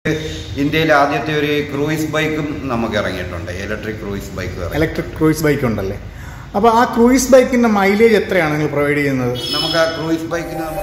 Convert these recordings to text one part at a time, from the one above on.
ഇന്ത്യയിലെ ആദ്യത്തെ ഒരു ക്രൂയിസ് ബൈക്കും നമുക്ക് ഇറങ്ങിയിട്ടുണ്ട് electric cruise bike electric cruise bike ഉണ്ടല്ലേ അപ്പോൾ ആ ക്രൂയിസ് ബൈക്കിന്റെ മൈലേജ് എത്രയാണ് നിങ്ങൾ പ്രൊവൈഡ് ചെയ്യുന്നത് നമുക്ക് ആ ക്രൂയിസ് ബൈക്കിന് നമുക്ക്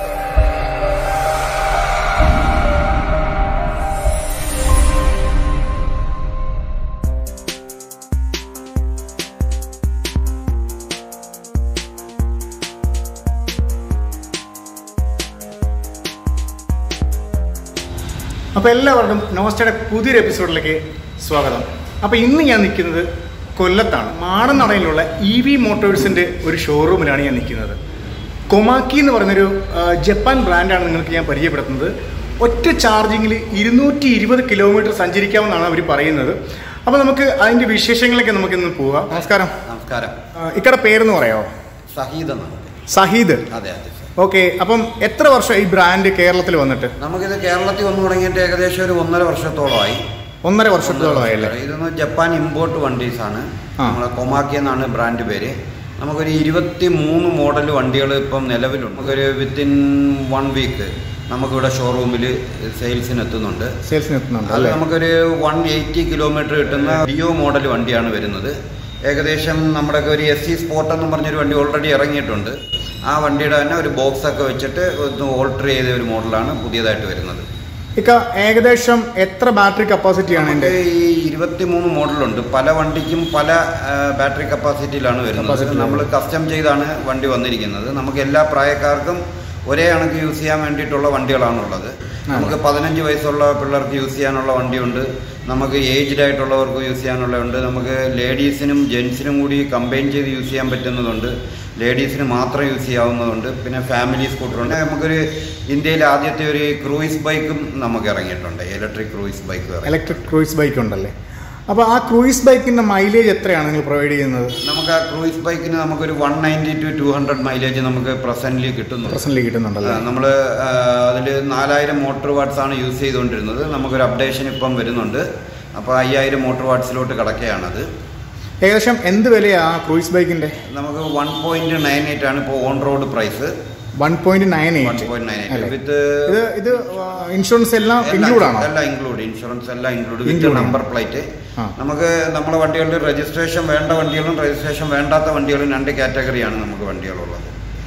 അപ്പോൾ എല്ലാവർക്കും നോസ്റ്റയുടെ പുതിയൊരു എപ്പിസോഡിലേക്ക് സ്വാഗതം അപ്പോൾ ഇന്ന് ഞാൻ നിൽക്കുന്നത് കൊല്ലത്താണ് മാടനടയിലുള്ള ഇ വി മോട്ടോഴ്സിൻ്റെ ഒരു ഷോറൂമിലാണ് ഞാൻ നിൽക്കുന്നത് കൊമാക്കി എന്ന് പറയുന്നൊരു ആ, ജപ്പാൻ ബ്രാൻഡാണ് നിങ്ങൾക്ക് ഞാൻ പരിചയപ്പെടുത്തുന്നത് ഒറ്റ ചാർജിങ്ങിൽ ഇരുന്നൂറ്റി ഇരുപത് കിലോമീറ്റർ സഞ്ചരിക്കാമെന്നാണ് അവർ പറയുന്നത് അപ്പോൾ നമുക്ക് അതിൻ്റെ വിശേഷങ്ങളിലേക്ക് നമുക്ക് ഇന്ന് പോവാം നമസ്കാരം നമസ്കാരം ആ, ഇക്കടെ പേരെന്ന് പറയാമോ സഹീദ് എന്നാണ് സഹീദ് അതെ അതെ സർ. ഓക്കെ അപ്പം എത്ര വർഷം ഈ ബ്രാൻഡ് കേരളത്തിൽ വന്നിട്ട് നമുക്കിത് കേരളത്തിൽ വന്നു തുടങ്ങിയിട്ട് ഏകദേശം ഒരു ഒന്നര വർഷത്തോളമായി ഒന്നര വർഷത്തോളമായല്ലേ ഇതൊന്ന് ജപ്പാൻ ഇമ്പോർട്ട് വണ്ടീസ് ആണ് ആ. നമ്മളെ കൊമാക്കി എന്നാണ് ബ്രാൻഡ് പേര് നമുക്കൊരു ഇരുപത്തി മൂന്ന് മോഡൽ വണ്ടികൾ ഇപ്പം നിലവിലുണ്ട് നമുക്കൊരു വിത്തിൻ വൺ വീക്ക് നമുക്കിവിടെ ഷോറൂമിൽ സെയിൽസിന് എത്തുന്നുണ്ട് സെയിൽസിന് എത്തുന്നുണ്ട് അത് അല്ലേ നമുക്കൊരു വൺ എയ്റ്റി കിലോമീറ്റർ കിട്ടുന്ന ഡിയോ മോഡൽ വണ്ടിയാണ് വരുന്നത് ഏകദേശം നമ്മുടെ ഒരു എസ് സി സ്പോർട്ട് എന്ന് പറഞ്ഞൊരു വണ്ടി ഓൾറെഡി ഇറങ്ങിയിട്ടുണ്ട് ആ വണ്ടിയുടെ തന്നെ ഒരു ബോക്സ് ഒക്കെ വെച്ചിട്ട് ഒന്ന് ഓൾട്ടർ ചെയ്ത ഒരു മോഡലാണ് പുതിയതായിട്ട് വരുന്നത് ഇക്ക ഏകദേശം എത്ര ബാറ്ററി കപ്പാസിറ്റിയാണ് എൻ്റെ നമുക്ക് ഈ ഇരുപത്തിമൂന്ന് മോഡലുണ്ട് പല വണ്ടിക്കും പല ബാറ്ററി കപ്പാസിറ്റിയിലാണ് വരുന്നത് Capacity നമ്മൾ കസ്റ്റം ചെയ്താണ് വണ്ടി വന്നിരിക്കുന്നത് നമുക്ക് എല്ലാ പ്രായക്കാർക്കും ഒരേ കണക്ക് യൂസ് ചെയ്യാൻ വേണ്ടിയിട്ടുള്ള വണ്ടികളാണുള്ളത് നമുക്ക് പതിനഞ്ച് വയസ്സുള്ള പിള്ളേർക്ക് യൂസ് ചെയ്യാനുള്ള വണ്ടിയുണ്ട് നമുക്ക് ഏജ്ഡ് ആയിട്ടുള്ളവർക്ക് യൂസ് ചെയ്യാനുള്ളതുണ്ട് നമുക്ക് ലേഡീസിനും ജെൻസിനും കൂടി കമ്പൈൻ ചെയ്ത് യൂസ് ചെയ്യാൻ പറ്റുന്നതുണ്ട് ലേഡീസിന് മാത്രം യൂസ് ചെയ്യാവുന്നതുണ്ട് പിന്നെ ഫാമിലി സ്കൂട്ടറുണ്ട് നമുക്കൊരു ഇന്ത്യയിലെ ആദ്യത്തെ ഒരു ക്രൂയിസ് ബൈക്കും നമുക്ക് ഇറങ്ങിയിട്ടുണ്ട് ഇലക്ട്രിക് ക്രൂയിസ് ബൈക്ക് ഇറങ്ങി ഇലക്ട്രിക് ക്രൂയിസ് ബൈക്ക് ഉണ്ടല്ലേ അപ്പോൾ ആ ക്രൂയിസ് ബൈക്കിന്റെ മൈലേജ് എത്രയാണ് നിങ്ങൾ പ്രൊവൈഡ് ചെയ്യുന്നത് നമുക്ക് ആ ക്രൂയിസ് ബൈക്കിന് നമുക്കൊരു one ninety two two hundred mileage നമുക്ക് പ്രസന്റ്ലി കിട്ടുന്നുണ്ട് പ്രസന്റ്ലി കിട്ടുന്നുണ്ടല്ലേ നമ്മൾ അതിൽ നാലായിരം മോട്ടോർ വാട്ട്സ് ആണ് യൂസ് ചെയ്തുകൊണ്ടിരുന്നത് നമുക്കൊരു അപ്ഡേഷൻ ഇപ്പം വരുന്നുണ്ട് അപ്പോൾ അയ്യായിരം മോട്ടോർ വാട്ട്സിലോട്ട് കിടക്കുകയാണത് ഏകദേശം എന്ത് വിലയാ ആ ക്രൂയിസ് ബൈക്കിന്റെ നമുക്ക് വൺ പോയിന്റ് നയൻ എയ്റ്റ് ആണ് ഇപ്പോൾ on road price one point nine one eight point nine അല്ലേ? എയ്റ്റ് വിത്ത് ഇത് ഇത് ഇൻഷുറൻസ് എല്ലാം ഇൻക്ലൂഡ് ആണോ എല്ലാം ഇൻക്ലൂഡ് ഇൻഷുറൻസ് എല്ലാം ഇൻക്ലൂഡ് വിത്ത് Include ആണ്. നമ്പർ പ്ലേറ്റ് ആ. നമുക്ക് നമ്മുടെ വണ്ടികളുടെ രജിസ്ട്രേഷൻ വേണ്ട വണ്ടികളും രജിസ്ട്രേഷൻ വേണ്ടാത്ത വണ്ടികളും രണ്ട് കാറ്റഗറിയാണ് നമുക്ക് വണ്ടികളുള്ളത്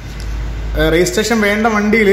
രജിസ്ട്രേഷൻ വേണ്ട വണ്ടിയിൽ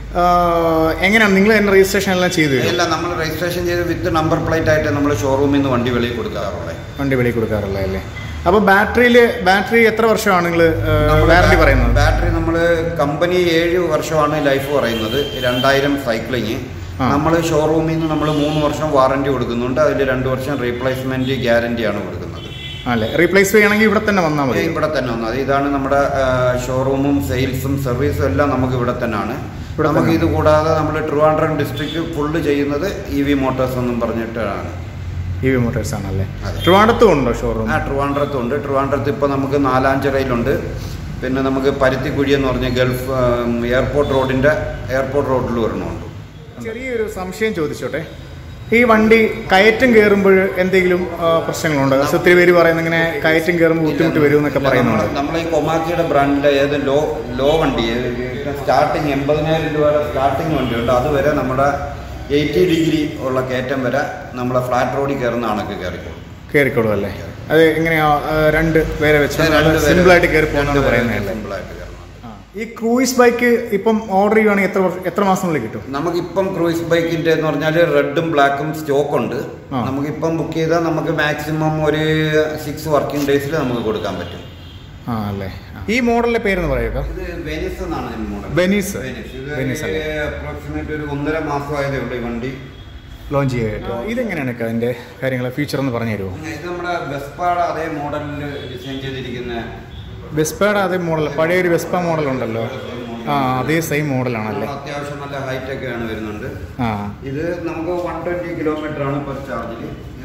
എങ്ങനെയാണ് നിങ്ങൾ തന്നെ രജിസ്ട്രേഷൻ എല്ലാം ചെയ്തു തരും ഇല്ല നമ്മൾ രജിസ്ട്രേഷൻ ചെയ്ത് വിത്ത് നമ്പർ പ്ലേറ്റ് ആയിട്ട് നമ്മൾ ഷോറൂമിൽ നിന്ന് വണ്ടി വെളിയിൽ കൊടുക്കാറുള്ളത് വണ്ടി വെളിയിൽ കൊടുക്കാറുള്ളത് അല്ലേ അപ്പോൾ ബാറ്ററിയിൽ ബാറ്ററി എത്ര വർഷമാണ് നിങ്ങൾ വാറണ്ടി പറയുന്നത് ബാറ്ററി നമ്മൾ കമ്പനി ഏഴ് വർഷമാണ് ലൈഫ് പറയുന്നത് രണ്ടായിരം സൈക്ലിങ് ആ. നമ്മൾ ഷോറൂമിൽ നിന്ന് നമ്മൾ മൂന്ന് വർഷം വാറണ്ടി കൊടുക്കുന്നുണ്ട് അതിൽ രണ്ട് വർഷം റീപ്ലേസ്മെന്റ് ഗ്യാരണ്ടിയാണ് കൊടുക്കുന്നത് അല്ലേ റീപ്ലേസ് ചെയ്യണമെങ്കിൽ ഇവിടെ തന്നെ വന്നാൽ മതി ഇവിടെ തന്നെ വന്നത് ഇതാണ് നമ്മുടെ ഷോറൂമും സെയിൽസും സർവീസും എല്ലാം നമുക്ക് ഇവിടെ തന്നെയാണ് ഇവിടെ നമുക്ക് തന്നെ. ഇത് കൂടാതെ നമ്മൾ ട്രിവാൻഡ്രം ഡിസ്ട്രിക്ട് ഫുള്ള് ചെയ്യുന്നത് ഇ വി മോട്ടോഴ്സ് എന്നും പറഞ്ഞിട്ടാണ് ഇ വി മോട്ടോഴ്സ് ആണല്ലേ അതെ. ട്രിവാൻഡത്തും ഉണ്ടോ ഷോറൂം ആ ട്രിവാൻഡ്രത്തുണ്ട് ട്രിവാൻഡ്രത്ത് ഇപ്പോൾ നമുക്ക് നാലാഞ്ചിറയിലുണ്ട് പിന്നെ നമുക്ക് പരുത്തിക്കുഴി എന്ന് പറഞ്ഞ ഗൾഫ് ഉം, എയർപോർട്ട് റോഡിൻ്റെ എയർപോർട്ട് റോഡിൽ ഒരെണ്ണമുണ്ട് ചെറിയൊരു സംശയം ചോദിച്ചോട്ടെ ഈ വണ്ടി കയറ്റം കയറുമ്പോൾ എന്തെങ്കിലും ആ, പ്രശ്നങ്ങളുണ്ടോ അത് ഒത്തിരി പേര് പറയുന്നത് ഇങ്ങനെ കയറ്റം കയറുമ്പോൾ ബുദ്ധിമുട്ട് വരും എന്നൊക്കെ പറയുന്നുണ്ട് നമ്മൾ ഈ കൊമാക്കിയുടെ ബ്രാൻഡിലെ ഏത് ലോ ലോ വണ്ടി സ്റ്റാർട്ടിങ് എൺപതിനായിരം രൂപയുടെ സ്റ്റാർട്ടിങ് വണ്ടിയുണ്ട് അതുവരെ നമ്മുടെ എയ്റ്റി ഡിഗ്രി ഉള്ള കയറ്റം വരെ നമ്മളെ ഫ്ലാറ്റ് റോഡിൽ കയറുന്ന ആണൊക്കെ കയറിക്കോളും കയറിക്കോളും അല്ലേ അത് എങ്ങനെയാ ആ, രണ്ട് പേരെ വെച്ച് രണ്ടുപേരെ- സിമ്പിൾ ആയിട്ട് കയറി പോകുന്നത് രണ്ടുപേരെ പറയുന്നതല്ലേ simple ആയിട്ട് കയറണം. ഈ ക്രൂയിസ് ബൈക്ക് ഇപ്പം ഓർഡർ ചെയ്യുവാണെങ്കിൽ എത്ര വർഷം- എത്ര മാസത്തിനുള്ളിൽ കിട്ടും നമുക്കിപ്പം ക്രൂയിസ് ബൈക്കിന്റെ എന്ന് പറഞ്ഞാൽ റെഡും ബ്ലാക്കും സ്റ്റോക്ക് ഉണ്ട് ആ. നമുക്കിപ്പം ബുക്ക് ചെയ്താൽ നമുക്ക് മാക്സിമം ഒരു സിക്സ് വർക്കിംഗ് ഡേയ്സിൽ നമുക്ക് കൊടുക്കാൻ പറ്റും ആ അല്ലേ ഈ മോഡലിന്റെ പേരെന്ന് പറയുക ഇത് വെനിസ് എന്നാണ് ഇതിന്റെ model. വെനീസ്. വെനീസ്. ഇത് വെനീസ് അല്ലേ? അപ്രോക്സിമേറ്റ് ഒരു ഒന്നര മാസമായതേ ഉള്ളൂ ഈ വണ്ടി ലോഞ്ച് ചെയ്യാനായിട്ട് ഇതെങ്ങനെയാണ് ഒക്കെ അതിന്റെ കാര്യങ്ങൾ ഫീച്ചർ എന്ന് പറഞ്ഞു തരുമോ ഇത് നമ്മുടെ വെസ്പാടെ അതേ മോഡലിൽ ഡിസൈൻ ചെയ്തിരിക്കുന്ന വെസ്പയുടെ അതേ മോഡൽ പഴയ ഒരു വെസ്പ മോഡൽ ഉണ്ടല്ലോ ആ അതേ സെയിം മോഡലാണല്ലേ അത്യാവശ്യം നല്ല ഹൈറ്റ് ഒക്കെയാണ് വരുന്നുണ്ട് ആ ഇത് നമുക്ക് വൺ ട്വന്റി കിലോമീറ്റർ ആണ് പെർ ചാർജിൽ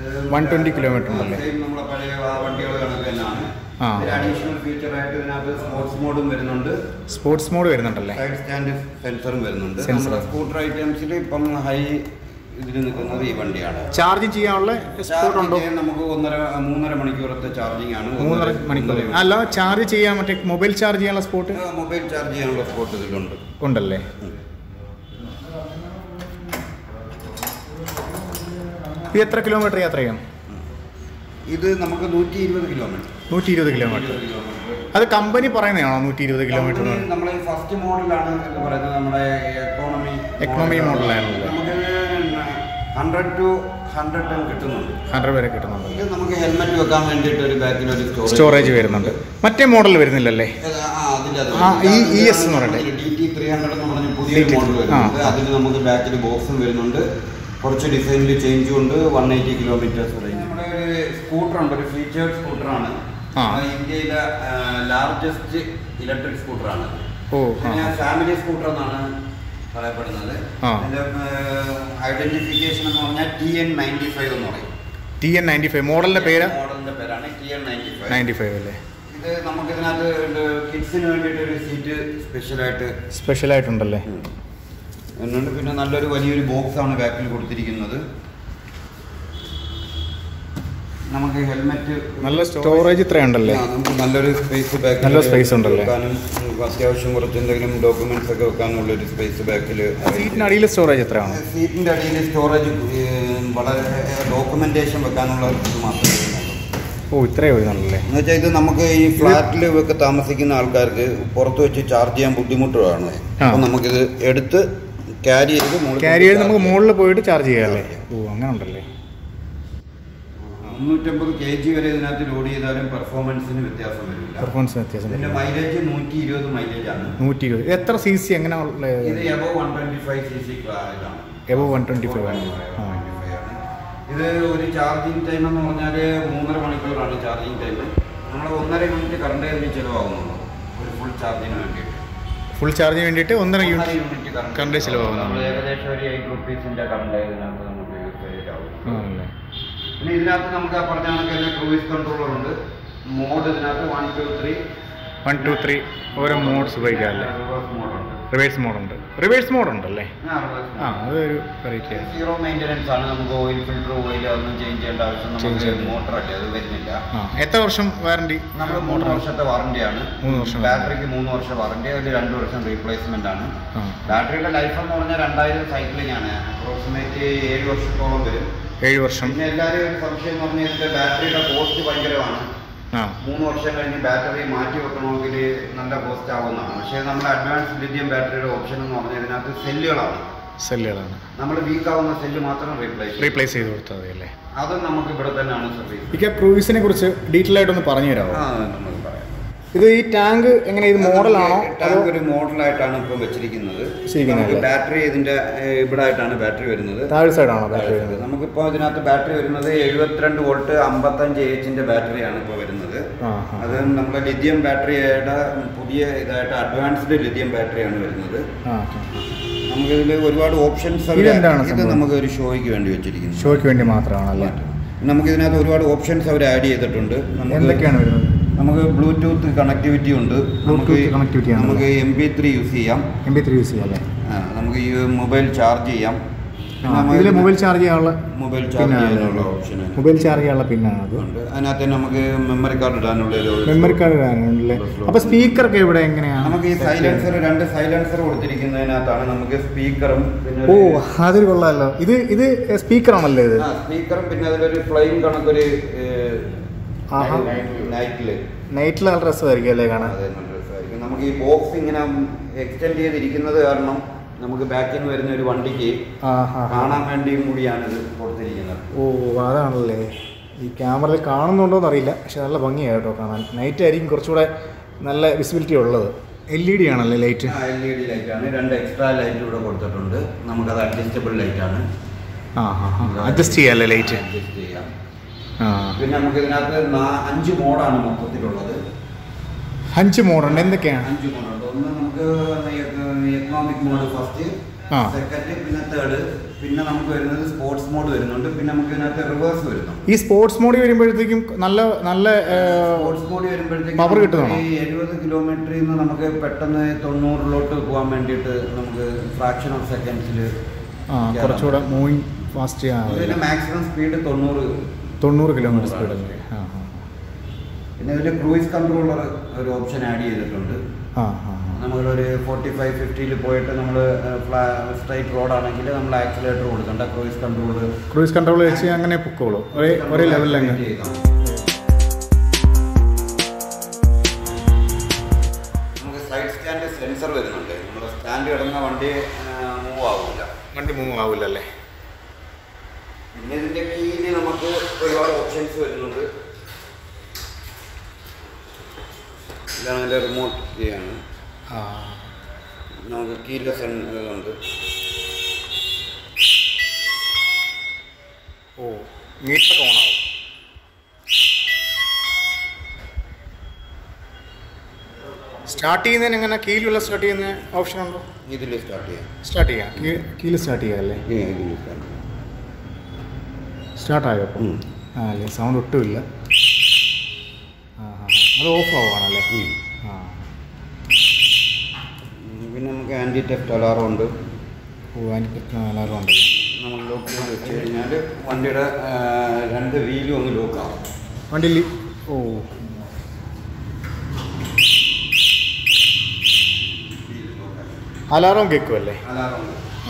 120 kilometer ഉണ്ടല്ലേ? നമ്മളെ പഴയ ആ വണ്ടികൾ കണക്ക് തന്നെയാണ് ആ. അഡീഷണൽ ഫീച്ചർ ആയിട്ട് ഇതിനകത്ത് സ്പോർട്സ് മോഡും വരുന്നുണ്ട് സ്പോർട്സ് മോഡ് വരുന്നുണ്ടല്ലേ സൈഡ് സ്റ്റാൻഡ് സെൻസറും വരുന്നുണ്ട് Sensor. സ്കൂട്ടർ ഐറ്റംസിൽ ഇപ്പം ഹൈ ഇതിൽ നിൽക്കുന്നത് ഈ വണ്ടിയാണ് ചാർജിങ് ചെയ്യാനുള്ള സ്പോട്ട് ഉണ്ടോ ചാർജ് ചെയ്യാൻ നമുക്ക് ഒന്നര മൂന്നര മണിക്കൂറത്തെ ചാർജിങ് ആണ് മൂന്നര മണിക്കൂർ അല്ല ചാർജ് ചെയ്യാൻ മറ്റേ മൊബൈൽ ചാർജ് ചെയ്യാനുള്ള സ്പോട്ട് മൊബൈൽ ചാർജ് ചെയ്യാനുള്ള സ്പോട്ട് ഇതിലുണ്ട് ഉണ്ടല്ലേ ഇത് എത്ര കിലോമീറ്റർ യാത്ര ചെയ്യാം ഇത് നമുക്ക് നൂറ്റി ഇരുപത് കിലോമീറ്റർ നൂറ്റി ഇരുപത് കിലോമീറ്റർ അത് കമ്പനി പറയുന്നതാണോ നൂറ്റി ഇരുപത് കിലോമീറ്റർ എന്ന് പറയുന്നത്? നമ്മളെ ഫസ്റ്റ് മോഡലാണ് എന്ന് പറയുന്നത് നമ്മുടെ എക്കോണമി Economy model ആണല്ലേ? നമുക്ക് ഹൺഡ്രഡ് ടു ഹൺഡ്രഡ് ടെൻ കിട്ടുന്നുണ്ട് ഹൺഡ്രഡ് വരെ കിട്ടുന്നുണ്ട് ഇത് നമുക്ക് ഹെൽമെറ്റ് വെക്കാൻ വേണ്ടിയിട്ട് ഒരു ബാക്കിൽ ഒരു സ്റ്റോറേജ് വരുന്നുണ്ട് മറ്റേ മോഡൽ വരുന്നില്ലല്ലേ ആ, ഈ- ഈ എസ് എന്ന് പറയട്ടെ. ഡി ടി ത്രീ ഹൺഡ്രഡ് എന്ന് പറഞ്ഞ പുതിയൊരു DT മോഡൽ വരുന്നുണ്ട് ആ. അതിന് നമുക്ക് ബാക്കിൽ ബോക്സും വരുന്നുണ്ട് കുറച്ച് ഡിസൈനിൽ ചേഞ്ചും ഉണ്ട് വൺ എയ്റ്റി കിലോമീറ്റേഴ്സ് റേഞ്ച് നമ്മുടെ ഒരു സ്കൂട്ടർ ഉണ്ട് ഒരു ഫീച്ചേർഡ് സ്കൂട്ടറാണ് ആ. ഇന്ത്യയിലെ ലാർജസ്റ്റ് ഇലക്ട്രിക് സ്കൂട്ടറാണ് ഓ ആ പിന്നെ ഫാമിലി സ്കൂട്ടർ എന്നാണ് പറയപ്പെടുന്നത് ആ. അതിന്റെ ഐഡന്റിഫിക്കേഷൻ എന്ന് പറഞ്ഞാൽ ടി എൻ നയൻറ്റി ഫൈവ് എന്ന് പറയും ടി എൻ നയൻറ്റി ഫൈവ് മോഡലിൻ്റെ പേര് മോഡലിന്റെ പേരാണ് T N ninety five ninety five അല്ലേ ഇത് നമുക്ക് ഇതിനകത്ത് കിഡ്സിന് വേണ്ടിയിട്ട് ഒരു സീറ്റ് സ്പെഷ്യലായിട്ട് സ്പെഷ്യലായിട്ടുണ്ടല്ലേ എന്നുണ്ട് പിന്നെ നല്ലൊരു വലിയൊരു ബോക്സ് ആണ് ബാക്കിൽ കൊടുത്തിരിക്കുന്നത് നമുക്ക് ഹെൽമെറ്റ് നല്ല സ്റ്റോറേജ് ഇത്രയുണ്ടല്ലേ നമുക്ക് നല്ലൊരു സ്പേസ് ബാക്കിൽ നല്ല space ഉണ്ടല്ലേ? വെക്കാനും നമുക്ക് അത്യാവശ്യം കുറച്ച് എന്തെങ്കിലും ഡോക്യുമെന്റ്സ് ഒക്കെ വെക്കാനുള്ള ഒരു സ്പേസ് ബാക്കിൽ സീറ്റിനടിയിൽ സ്റ്റോറേജ് എത്രയാണ് സീറ്റിന്റെ അടിയിൽ സ്റ്റോറേജ് വളരെ ഡോക്യുമെന്റേഷൻ വെക്കാനുള്ള ഇത് മാത്രമേ വരുന്നുള്ളൂ ഓ ഇത്രയേ വരുന്നുള്ളല്ലേ എന്ന് വെച്ചാൽ ഇത് നമുക്ക് ഈ ഫ്ലാറ്റിൽ ഒക്കെ താമസിക്കുന്ന ആൾക്കാർക്ക് പുറത്ത് വെച്ച് ചാർജ് ചെയ്യാൻ ബുദ്ധിമുട്ടാണ് ആ. അപ്പം നമുക്കിത് എടുത്ത് ക്യാരി ചെയ്ത് മുകളിൽ ക്യാരി ചെയ്ത് നമുക്ക് charge മുകളിൽ പോയിട്ട് ചാർജ് ചെയ്യാമല്ലേ ഓ അങ്ങനെ ഉണ്ടല്ലേ മുന്നൂറ്റമ്പത് കെ ജി വരെ ഇതിനകത്ത് ലോഡ് ചെയ്താലും പെർഫോമൻസിന് വ്യത്യാസം വരില്ല പെർഫോമൻസ് വ്യത്യാസം ഇതിന്റെ മൈലേജ് നൂറ്റി ഇരുപത് മൈലേജ് ആണ് നൂറ്റി ഇരുപത് ഇത് എത്ര സി സി എങ്ങനെ ഇത് above one twenty five C C ഇതാണ് എബോ വൺ ട്വൻറ്റി ഫൈവ് ആണ് ആ 125 ആണ്. ഇത് ഒരു ചാർജിങ് ടൈം എന്ന് പറഞ്ഞാൽ മൂന്നര മണിക്കൂറാണ് ചാർജിങ് ടൈം നമ്മൾ ഒന്നര യൂണിറ്റ് കറണ്ട് ഇതിന് ചിലവാകുന്നുള്ളൂ ഒരു ഫുൾ ചാർജിന് വേണ്ടിയിട്ട് ഫുൾ ചാർജിന് വേണ്ടിയിട്ട് ഒന്നര ഒന്നര യൂണിറ്റ് യൂണിറ്റ് current കറണ്ട് ചിലവാകുന്നുള്ളൂ. നമ്മൾ ഏകദേശം ഒരു എയ്റ്റ് റുപ്പീസിന്റെ കറണ്ട് ഇതിനകത്ത് നമുക്ക് യൂസ് ആവും ആണല്ലേ പിന്നെ ഇതിനകത്ത് നമുക്ക് ആ പറഞ്ഞ കണക്ക് തന്നെ ക്രൂയിസ് കൺട്രോളർ ഉണ്ട് മോഡ് ഇതിനകത്ത് one two three one two three ഓരോ മോഡ്സ് ഉപയോഗിക്കാം അല്ലേ റിവേഴ്സ് മോഡുണ്ട് റിവേഴ്സ് മോഡുണ്ട് റിവേഴ്സ് മോഡുണ്ടല്ലേ ആ reverse ആ mode. അതൊരു വെറൈറ്റി സീറോ മെയിൻ്റെനൻസ് ആണ് നമുക്ക് ഓയിൽ ഫിൽറ്റർ ഓയിൽ അതൊന്നും ചേഞ്ച് ചെയ്യേണ്ട ആവശ്യം Change നമുക്ക് ചെയ്യണ്ട. മോട്ടർ അല്ലേ അത് വരുന്നില്ല ആ എത്ര വർഷം വാറണ്ടി നമ്മൾ മൂന്ന് വർഷത്തെ വാറണ്ടിയാണ് മൂന്ന് വർഷം ബാറ്ററിക്ക് മൂന്ന് വർഷം വാറണ്ടി അതിൽ രണ്ട് വർഷം റീപ്ലേസ്മെന്റ് ആണ് ആ ബാറ്ററിയുടെ ലൈഫ് എന്ന് പറഞ്ഞാൽ രണ്ടായിരം സൈക്ലിംഗ് ആണ് അപ്രോക്സിമേറ്റ് ഏഴ് വർഷത്തോളം വരും ഏഴ് വർഷം പിന്നെ എല്ലാവരും ഒരു സംശയം എന്ന് പറഞ്ഞാൽ ഇതിന്റെ ബാറ്ററിയുടെ കോസ്റ്റ് ഭയങ്കരമാണ് ആ മൂന്ന് വർഷം കഴിഞ്ഞ് ബാറ്ററി മാറ്റി വെക്കണമെങ്കിൽ നല്ല കോസ്റ്റ് ആവുന്നതാണ് പക്ഷേ നമ്മുടെ അഡ്വാൻസ് ലിഥിയം ബാറ്ററിയുടെ ഓപ്ഷൻ എന്ന് പറഞ്ഞാൽ ഇതിനകത്ത് സെല്ലുകളാണ് സെല്ലുകളാണ് നമ്മൾ വീക്ക് ആവുന്ന സെല്ല് മാത്രം റീപ്ലേസ് റീപ്ലേസ് ചെയ്ത് കൊടുത്താൽ മതി അല്ലേ അതും നമുക്ക് ഇവിടെ തന്നെയാണ് സർവീസ് ഇക്ക ക്രൂയിസിനെ കുറിച്ച് ഡീറ്റെയിൽ ആയിട്ടൊന്ന് പറഞ്ഞു തരാമോ ആ നമുക്ക് പറയാം ഇത് ഈ ടാങ്ക് എങ്ങനെ ഇത് മോഡലാണോ അതോ ടാങ്ക് ഒരു മോഡലായിട്ടാണ് ഇപ്പം വെച്ചിരിക്കുന്നത് വെച്ചിരിക്കുന്നത് നമുക്ക് അല്ലേ? ബാറ്ററി ഇതിന്റെ ഏഹ്, ഇവിടെ ആയിട്ടാണ് ബാറ്ററി വരുന്നത് താഴെ സൈഡാണോ ബാറ്ററി വരുന്നത് നമുക്കിപ്പോൾ ഇതിനകത്ത് ബാറ്ററി വരുന്നത് എഴുപത്തിരണ്ട് വോൾട്ട് അമ്പത്തഞ്ച് എച്ചിന്റെ ബാറ്ററിയാണ് ഇപ്പോൾ വരുന്നത് ആ ആ അത് നമ്മുടെ ലിഥിയം ബാറ്ററിയുടെ പുതിയ ഇതായിട്ട് അഡ്വാൻസ്ഡ് ലിഥിയം ബാറ്ററിയാണ് വരുന്നത് ആ നമുക്കിതിൽ ഒരുപാട് ഓപ്ഷൻസ് ഇതെന്താണ് ഇത് സംഭവം? നമുക്ക് ഒരു ഷോയ്ക്ക് വേണ്ടി വെച്ചിരിക്കുന്നു ഷോയ്ക്ക് വേണ്ടി മാത്രമാണല്ലേ നമുക്ക് ഇതിനകത്ത് ഒരുപാട് ഓപ്ഷൻസ് അവർ ആഡ് ചെയ്തിട്ടുണ്ട് നമുക്ക് എന്തൊക്കെയാണ് വരുന്നത് നമുക്ക് ബ്ലൂടൂത്ത് കണക്ടിവിറ്റി ഉണ്ട് നമുക്ക് Bluetooth connectivity ആണ്. നമുക്ക് എം പി ത്രീ യൂസ് ചെയ്യാം എം ബി ത്രീ യൂസ് ചെയ്യാം അല്ലേ ആ, നമുക്ക് ഈ മൊബൈൽ ചാർജ് ചെയ്യാം ഇതിൽ മൊബൈൽ ചാർജ് ചെയ്യാനുള്ള മൊബൈൽ ചാർജ് ചെയ്യാനുള്ള ഓപ്ഷൻ മൊബൈൽ ചാർജ് ചെയ്യാനുള്ള പിന്നാണ് അത് ഉണ്ട് അതിനകത്ത് തന്നെ നമുക്ക് മെമ്മറി കാർഡ് ഇടാനുള്ള ഒരു മെമ്മറി കാർഡ് ഇടാനുണ്ടല്ലേ അപ്പൊ സ്പീക്കറൊക്കെ ഇവിടെ എങ്ങനെയാണ് നമുക്ക് ഈ സൈലൻസർ രണ്ട് സൈലൻസർ കൊടുത്തിരിക്കുന്നതിനകത്താണ് നമുക്ക് സ്പീക്കറും പിന്നെ ഓ അതൊരു കൊള്ളാമല്ലോ ഇത് ഇത് സ്പീക്കർ ആണല്ലേ ഇത് സ്പീക്കറും പിന്നെ അതിലൊരു ഫ്ലെയിം കണക്കൊരു ആഹാ. നൈറ്റില് നൈറ്റിൽ നല്ല രസമായിരിക്കും അല്ലേ കാണാൻ അതെ നല്ല രസമായിരിക്കും നമുക്ക് ഈ ബോക്സ് ഇങ്ങനെ എക്സ്റ്റെൻഡ് ചെയ്തിരിക്കുന്നത് കാരണം നമുക്ക് ബാക്കിൽ നിന്ന് വരുന്ന ഒരു വണ്ടിക്ക് ആ ഹാ കാണാൻ വേണ്ടിയും കൂടിയാണ് ഇത് കൊടുത്തിരിക്കുന്നത് ഓ അതാണല്ലേ ഈ ക്യാമറയിൽ കാണുന്നുണ്ടോന്ന് അറിയില്ല പക്ഷെ നല്ല ഭംഗിയാണ് കേട്ടോ കാണാൻ നൈറ്റ് ആയിരിക്കും കുറച്ചുകൂടെ നല്ല വിസിബിലിറ്റി ഉള്ളത് എൽ ഇ ഡി ആണല്ലേ light L E D light ആണ് രണ്ട് എക്സ്ട്രാ ലൈറ്റ് ഇവിടെ കൊടുത്തിട്ടുണ്ട് നമുക്കത് അഡ്ജസ്റ്റബിൾ ലൈറ്റ് ആണ് ആ ഹാ ഹാ അഡ്ജസ്റ്റ് ചെയ്യാമല്ലേ ലൈറ്റ് അഡ്ജസ്റ്റ് ചെയ്യാം ആ പിന്നെ നമുക്ക് ഇതിനകത്ത് നാ- അഞ്ച് മോഡാണ് മൊത്തത്തിലുള്ളത് അഞ്ച് മോഡുണ്ട് എന്തൊക്കെയാണ് അഞ്ച് മോഡുണ്ട് ഒന്ന് നമുക്ക് എക്കണോമിക് മോഡ് ഫസ്റ്റ് ആ. സെക്കൻഡ് പിന്നെ തേർഡ് പിന്നെ നമുക്ക് വരുന്നത് സ്പോർട്സ് മോഡ് വരുന്നുണ്ട് പിന്നെ നമുക്ക് ഇതിനകത്ത് റിവേഴ്സ് വരുന്നുണ്ട് ഈ സ്പോർട്സ് മോഡ് വരുമ്പോഴത്തേക്കും നല്ല നല്ല സ്പോർട്സ് മോഡ് വരുമ്പോഴത്തേക്ക് Power കിട്ടുന്നതാണോ? ഈ എഴുപത് കിലോമീറ്ററിൽ നിന്ന് നമുക്ക് പെട്ടെന്ന് തൊണ്ണൂറിലോട്ട് പോകാൻ വേണ്ടിയിട്ട് നമുക്ക് ഫ്രാക്ഷൻ ഓഫ് സെക്കൻഡ്സിൽ ആ കുറച്ചുകൂടെ മൂവിങ് ഫാസ്റ്റ് ഇതിന്റെ മാക്സിമം സ്പീഡ് തൊണ്ണൂറ് തൊണ്ണൂറ് കിലോമീറ്റർ സ്പീഡല്ലേ ആ പിന്നെ ഇതിൽ ക്രൂയിസ് കൺട്രോളർ ഒരു ഓപ്ഷൻ ആഡ് ചെയ്തിട്ടുണ്ട് ആ ആ ആ നമ്മളൊരു ഫോർട്ടി ഫൈവ് ഫിഫ്റ്റിയിൽ പോയിട്ട് നമ്മൾ സ്ട്രൈറ്റ് റോഡാണെങ്കിൽ നമ്മൾ ആക്സിലേറ്റർ കൊടുക്കണ്ട ക്രൂയിസ് കൺട്രോൾ ക്രൂയിസ് കൺട്രോൾ വെച്ച് അങ്ങനെ പൊക്കോളൂ ഒരേ ഒരേ ലെവലിൽ അങ്ങ് നമുക്ക് സൈഡ് സ്റ്റാൻഡ് സെൻസർ വരുന്നുണ്ട് നമ്മുടെ സ്റ്റാൻഡ് കിടന്ന വണ്ടി മൂവ് ആവില്ല വണ്ടി മൂവ് ആവില്ലല്ലേ പിന്നെ ഇതിന്റെ കീഴിൽ നമുക്ക് ഒരുപാട് ഓപ്ഷൻസ് വരുന്നുണ്ട് ഇതാണ് അതിൻ്റെ റിമോട്ട് കീയാണ് ആ നമുക്ക് കീലെസ് ഉണ്ട് ഓ മീറ്റർ ഓൺ ആവും സ്റ്റാർട്ട് ചെയ്യുന്നതിന് എങ്ങനെ കീഴിലുള്ള സ്റ്റാർട്ട് ചെയ്യുന്ന ഓപ്ഷൻ ഉണ്ടോ ഇതിൽ സ്റ്റാർട്ട് ചെയ്യാം സ്റ്റാർട്ട് ചെയ്യാം കീഴിൽ സ്റ്റാർട്ട് ചെയ്യാം അല്ലേ ഈ ഇതിൽ സ്റ്റാർട്ട് ചെയ്യാം സ്റ്റാർട്ട് ആയോ അപ്പം ഉം. ആ അല്ലേ സൗണ്ട് ഒട്ടുമില്ല ആ ആ അത് ഓഫ് ആവുകയാണല്ലേ ഉം. ആ ഉം, പിന്നെ നമുക്ക് ആൻറ്റി ടെഫ്റ്റ് അലാറം ഉണ്ട് ഓ അതിൻ്റെ എല്ലാവരും ഉണ്ടല്ലോ നമ്മൾ ലോക്ക് ചെയ്ത് വെച്ച് കഴിഞ്ഞാൽ വണ്ടിയുടെ ആ, രണ്ട് വീലും ഒന്ന് ലോക്കാവും വണ്ടിയിൽ ഓ അലാറം കേൾക്കുമല്ലേ അലാറം ഉണ്ട് ആ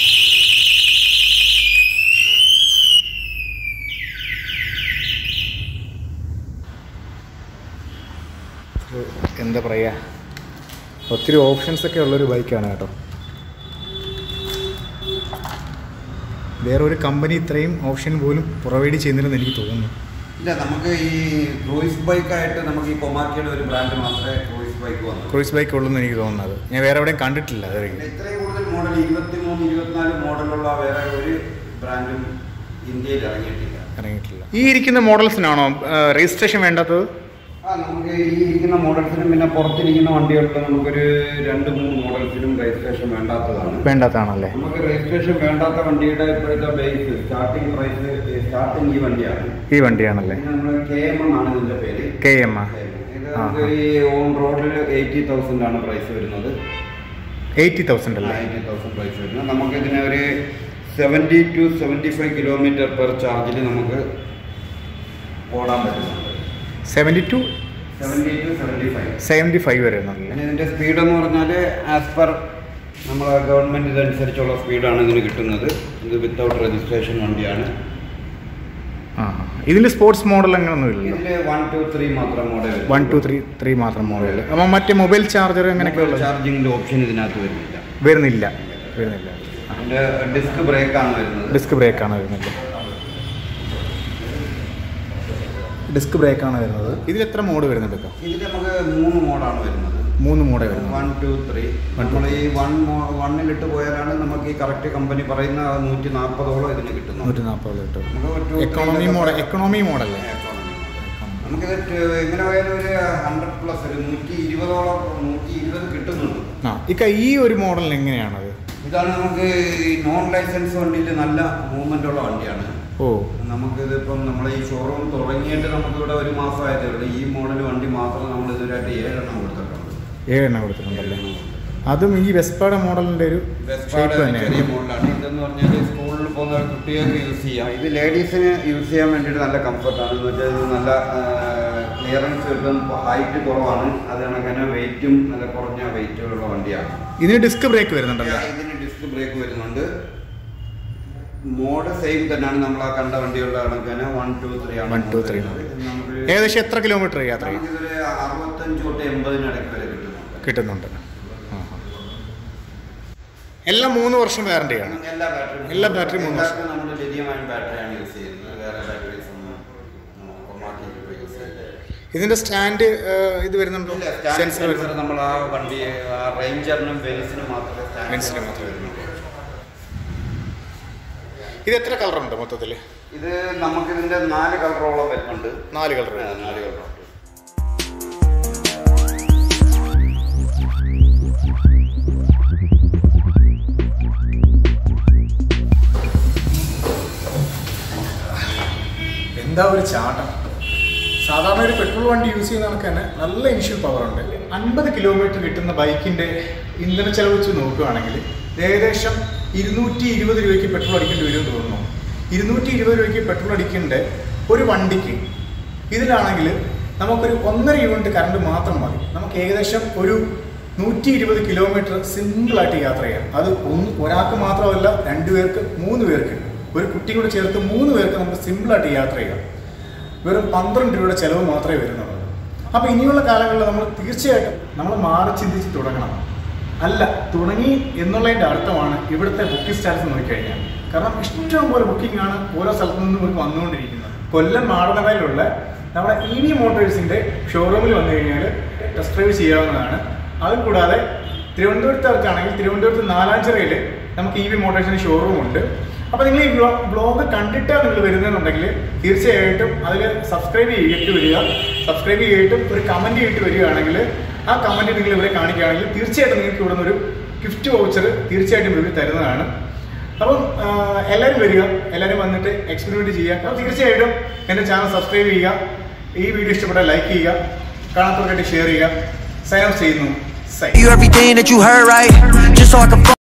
ഒരു എന്താ പറയുക ഒത്തിരി ഓപ്ഷൻസ് ഒക്കെ ഉള്ളൊരു ബൈക്കാണ് കേട്ടോ വേറെ ഒരു കമ്പനി ഇത്രയും ഓപ്ഷൻ പോലും പ്രൊവൈഡ് ചെയ്യുന്നില്ലെന്ന് എനിക്ക് തോന്നുന്നു ഇല്ല നമുക്ക് ഈ ക്രൂയിസ് ബൈക്കായിട്ട് നമുക്ക് ഈ കൊമാക്കിയുടെ ഒരു ബ്രാൻഡ് മാത്രമേ ക്രൂയിസ് ബൈക്ക് വന്നു ക്രൂയിസ് ബൈക്ക് ഉള്ളൂ എന്ന് എനിക്ക് തോന്നുന്നത് ഞാൻ വേറെ എവിടെയും കണ്ടിട്ടില്ല പിന്നെ അതായിരിക്കും ഇത്രയും കൂടുതൽ മോഡൽ ഇരുപത്തി മൂന്ന് ഇരുപത്തിനാല് മോഡലുള്ള വേറെ ഒരു ബ്രാൻഡും ഇന്ത്യയിൽ ഇറങ്ങിയിട്ടില്ല ഇറങ്ങിയിട്ടില്ല ഈ ഇരിക്കുന്ന മോഡൽസിനാണോ രജിസ്ട്രേഷൻ വേണ്ടാത്തത് ആ നമുക്ക് ഈ ഇരിക്കുന്ന മോഡൽസിനും പിന്നെ പുറത്തിരിക്കുന്ന വണ്ടികൾക്ക് നമുക്കൊരു രണ്ട് മൂന്ന് മോഡൽസിനും രജിസ്ട്രേഷൻ വേണ്ടാത്തതാണ് വേണ്ടാത്തതാണല്ലേ നമുക്ക് രജിസ്ട്രേഷൻ വേണ്ടാത്ത വണ്ടിയുടെ ഇപ്പോഴത്തെ ബേസ് സ്റ്റാർട്ടിംഗ് പ്രൈസ് സ്റ്റാർട്ടിംഗ് ഈ വണ്ടിയാണ് ഈ വണ്ടിയാണല്ലേ പിന്നെ നമ്മൾ കെ എം എന്നാണ് ഇതിന്റെ പേര് കെ എം ആ ഇത് ആ, നമുക്ക് ഈ ഓൺ റോഡിൽ എയ്റ്റി തൗസൻഡ് ആണ് പ്രൈസ് വരുന്നത് എയ്റ്റി തൗസൻഡ് അല്ലേ എയ്റ്റി തൗസൻഡ് പ്രൈസ് വരുന്നത് നമുക്ക് ഇതിനെ ഒരു seventy two seventy five kilometre per ചാർജിൽ നമുക്ക് ഓടാൻ പറ്റുന്നുണ്ട് seventy two seventy two seventy five seventy five വരുന്നുണ്ടല്ലേ പിന്നെ ഇതിൻ്റെ സ്പീഡ് എന്ന് പറഞ്ഞാൽ ആസ് പെർ നമ്മളെ ഗവൺമെൻറ് ഇതനുസരിച്ചുള്ള സ്പീഡാണ് ഇതിന് കിട്ടുന്നത് ഇത് വിത്തൗട്ട് രജിസ്ട്രേഷൻ വണ്ടിയാണ് ആ ഇതിൽ സ്പോർട്സ് മോഡൽ അങ്ങനെയൊന്നും ഇല്ലല്ലോ ഇതിൽ വൺ ടു ത്രീ മാത്രം model one two three three മാത്രം മോഡൽ അപ്പം മറ്റേ മൊബൈൽ ചാർജർ അങ്ങനെയൊക്കെ ഉള്ളത് ചാർജിങ്ങിൻ്റെ ഓപ്ഷൻ ഇതിനകത്ത് വരുന്നില്ല വരുന്നില്ല വരുന്നില്ല അതിൻ്റെ ഡിസ്ക് ബ്രേക്കാണ് വരുന്നത് ഡിസ്ക് ബ്രേക്കാണ് വരുന്നത് ഡിസ്ക് ബ്രേക്കാണ് വരുന്നത് ഇതിൽ എത്ര മോഡ് വരുന്നുണ്ട് ഇപ്പം ഇതിൽ നമുക്ക് മൂന്ന് മോഡാണ് വരുന്നത് മൂന്ന് മോഡേ വരുന്നത് one two three One, two, നമ്മൾ ഈ വൺ വണ്ണിലിട്ട് പോയാലാണ് നമുക്ക് ഈ കറക്റ്റ് കമ്പനി പറയുന്ന ആ നൂറ്റി നാൽപ്പതോളം ഇതിന് കിട്ടുന്നത് നൂറ്റി നാൽപ്പത് കിട്ടും നമുക്ക് ഒരു two, three എക്കോണമി ഇതൊക്കെ മോഡൽ എക്കോണമി മോഡല്ലേ economy model. നമുക്കിത് ട- എങ്ങനെ പോയാലും ഒരു ഹൺഡ്രഡ് പ്ലസ് ഒരു നൂറ്റി ഇരുപതോളം നൂറ്റി ഇരുപത് കിട്ടുന്നുണ്ട് ആ ഇക്ക ഈ ഒരു മോഡൽ എങ്ങനെയാണത് ഇതാണ് നമുക്ക് ഈ നോൺ ലൈസൻസ് വണ്ടിയിൽ നല്ല മൂവ്മെന്റ് ഉള്ള വണ്ടിയാണ് ഓ നമുക്കിത് ഇപ്പം നമ്മൾ ഈ ഷോറൂം തുടങ്ങിയിട്ട് നമുക്കിവിടെ ഒരു മാസമായതേ ഉള്ളൂ ഈ മോഡൽ വണ്ടി മാത്രം നമ്മൾ ഇതുവരെയായിട്ട് ഏഴെണ്ണം കൊടുത്തിട്ടുണ്ട് ഏഴെണ്ണം കൊടുത്തിട്ടുണ്ടല്ലേ അതും ഈ വെസ്പാടെ മോഡലിൻ്റെ ഒരു വെസ്പായുടെ ഷേപ്പ് ചെറിയ തന്നെയാണ് മോഡലാണ് ഇതെന്ന് പറഞ്ഞാൽ സ്കൂളിൽ പോകുന്ന കുട്ടികൾക്ക് യൂസ് ചെയ്യാം ഇത് ലേഡീസിന് യൂസ് ചെയ്യാൻ വേണ്ടിയിട്ട് നല്ല കംഫർട്ടാണ് എന്ന് വെച്ചാൽ ഇത് നല്ല ക്ലിയറൻസ് കിട്ടും ഹൈറ്റ് കുറവാണ് അത് കണക്കന്നെ വെയിറ്റും നല്ല കുറഞ്ഞ വെയിറ്റുള്ള വണ്ടിയാണ് ഇതിന് ഡിസ്ക് ബ്രേക്ക് വരുന്നുണ്ടല്ലോ ഇതിന് ഡിസ്ക് ബ്രേക്ക് വരുന്നുണ്ട് മോഡ് സെയിം തന്നെയാണ് നമ്മൾ ആ കണ്ട വണ്ടികളുടെ കണക്കന്നെ വൺ ടു ത്രീ ആണ് One, two, three. നമുക്ക് ഏകദേശം എത്ര കിലോമീറ്റർ യാത്ര ചെയ്യും നമുക്കിതൊരു അറുപത്തഞ്ച് തൊട്ട് എൺപതിനിടയ്ക്ക് വരെ കിട്ടുന്നുണ്ട് കിട്ടുന്നുണ്ട് ആ, ആ. എല്ലാം മൂന്ന് വർഷം വാറണ്ടിയാണ് എല്ലാ ബാറ്ററിയും എല്ലാ ബാറ്ററിയും മൂന്ന് വർഷം. എല്ലാത്തിനും നമ്മൾ ലിഥിയം അയൺ ബാറ്ററിയാണ് യൂസ് ചെയ്യുന്നത് വേറെ ബാറ്ററീസ് ഒന്നും നമുക്ക് മാറ്റിയിട്ട് യൂസ് ചെയ്യുന്നത് ഇതിന്റെ സ്റ്റാൻഡ് ഇത് വരുന്നുണ്ടോ ഇല്ല, സ്റ്റാൻഡ് സെൻസർ സെൻസർ നമ്മൾ ആ വണ്ടി ആ റേഞ്ചറിനും വെനിസിനും മാത്രമേ സ്റ്റാൻഡ് വെനിസിന് സെൻസർ മാത്രമേ വരുന്നുള്ളൂ ഇത് എത്ര കളർ ഉണ്ട് മൊത്തത്തിൽ ഇത് നമുക്കിതിന്റെ നാല് കളറോളം വരുന്നുണ്ട് നാല് കളർ ആ, നാല് കളറുണ്ട് എന്താ ഒരു ചാട്ടം സാധാരണ ഒരു പെട്രോൾ വണ്ടി യൂസ് ചെയ്യുന്ന കണക്ക് തന്നെ നല്ല ഇനിഷ്യൽ പവർ ഉണ്ട് അൻപത് കിലോമീറ്റർ കിട്ടുന്ന ബൈക്കിന്റെ ഇന്ധന ചെലവ് വെച്ച് നോക്കുകയാണെങ്കിൽ ഏകദേശം ഇരുന്നൂറ്റി ഇരുപത് രൂപയ്ക്ക് പെട്രോൾ അടിക്കേണ്ടി വരും എന്ന് തോന്നുന്നു ഇരുന്നൂറ്റി ഇരുപത് രൂപയ്ക്ക് പെട്രോൾ അടിക്കേണ്ട ഒരു വണ്ടിക്ക് ഇതിലാണെങ്കിൽ നമുക്കൊരു ഒന്നര യൂണിറ്റ് കറണ്ട് മാത്രം മതി നമുക്ക് ഏകദേശം ഒരു നൂറ്റി ഇരുപത് കിലോമീറ്റർ സിമ്പിളായിട്ട് യാത്ര ചെയ്യാം അത് ഒന്ന് ഒരാൾക്ക് മാത്രമല്ല രണ്ട് പേർക്ക് മൂന്ന് പേർക്ക് ഒരു കുട്ടി കൂടെ ചേർത്ത് മൂന്ന് പേർക്ക് നമുക്ക് സിമ്പിളായിട്ട് യാത്ര ചെയ്യാം വെറും പന്ത്രണ്ട് രൂപയുടെ ചിലവ് മാത്രമേ വരുന്നുള്ളൂ അപ്പോൾ ഇനിയുള്ള കാലങ്ങളിൽ നമ്മൾ തീർച്ചയായിട്ടും നമ്മൾ മാറി ചിന്തിച്ച് തുടങ്ങണം അല്ല തുടങ്ങി എന്നുള്ളതിൻ്റെ അർത്ഥമാണ് ഇവിടുത്തെ ബുക്കിംഗ് സ്റ്റാറ്റസ് നോക്കിക്കഴിഞ്ഞാൽ കാരണം ഇഷ്ടം പോലെ ബുക്കിംഗ് ആണ് ഓരോ സ്ഥലത്തു നിന്നും ഇവർക്ക് വന്നുകൊണ്ടിരിക്കുന്നത് കൊല്ലം മാടനടയിലുള്ള നമ്മുടെ ഇ വി മോട്ടോഴ്സിന്റെ ഷോറൂമിൽ വന്നു കഴിഞ്ഞാൽ ടെസ്റ്റ് ഡ്രൈവ് ചെയ്യാവുന്നതാണ് അതുകൂടാതെ തിരുവനന്തപുരത്തുകാർക്കാണെങ്കിൽ തിരുവനന്തപുരത്ത് നാലാഞ്ചിറയിൽ നമുക്ക് ഇ വി മോട്ടോഴ്സിന്റെ ഷോറൂം ഉണ്ട് അപ്പോൾ നിങ്ങൾ ഈ ബ്ലോഗ് കണ്ടിട്ടാണ് നിങ്ങൾ വരുന്നതെന്നുണ്ടെങ്കിൽ തീർച്ചയായിട്ടും അതിൽ സബ്സ്ക്രൈബ് ചെയ്തിട്ട് വരിക സബ്സ്ക്രൈബ് ചെയ്തിട്ടും ഒരു കമൻറ്റ് ചെയ്തിട്ട് വരികയാണെങ്കിൽ ആ കമൻറ്റ് നിങ്ങൾ ഇവരെ കാണിക്കുകയാണെങ്കിൽ തീർച്ചയായിട്ടും നിങ്ങൾക്ക് ഇവിടെ നിന്നൊരു ഗിഫ്റ്റ് വൗച്ചർ തീർച്ചയായിട്ടും ഇവർ തരുന്നതാണ് അപ്പം ആ, എല്ലാവരും വരിക എല്ലാവരും വന്നിട്ട് എക്സ്പെരിമെൻറ്റ് ചെയ്യുക അപ്പോൾ തീർച്ചയായിട്ടും എൻ്റെ ചാനൽ സബ്സ്ക്രൈബ് ചെയ്യുക ഈ വീഡിയോ ഇഷ്ടപ്പെട്ടാൽ ലൈക്ക് ചെയ്യുക കാണാത്തവർക്കായിട്ട് ഷെയർ ചെയ്യുക സൈൻ ഓഫ് ചെയ്യുന്നു sign You everything that you heard right, just so I can.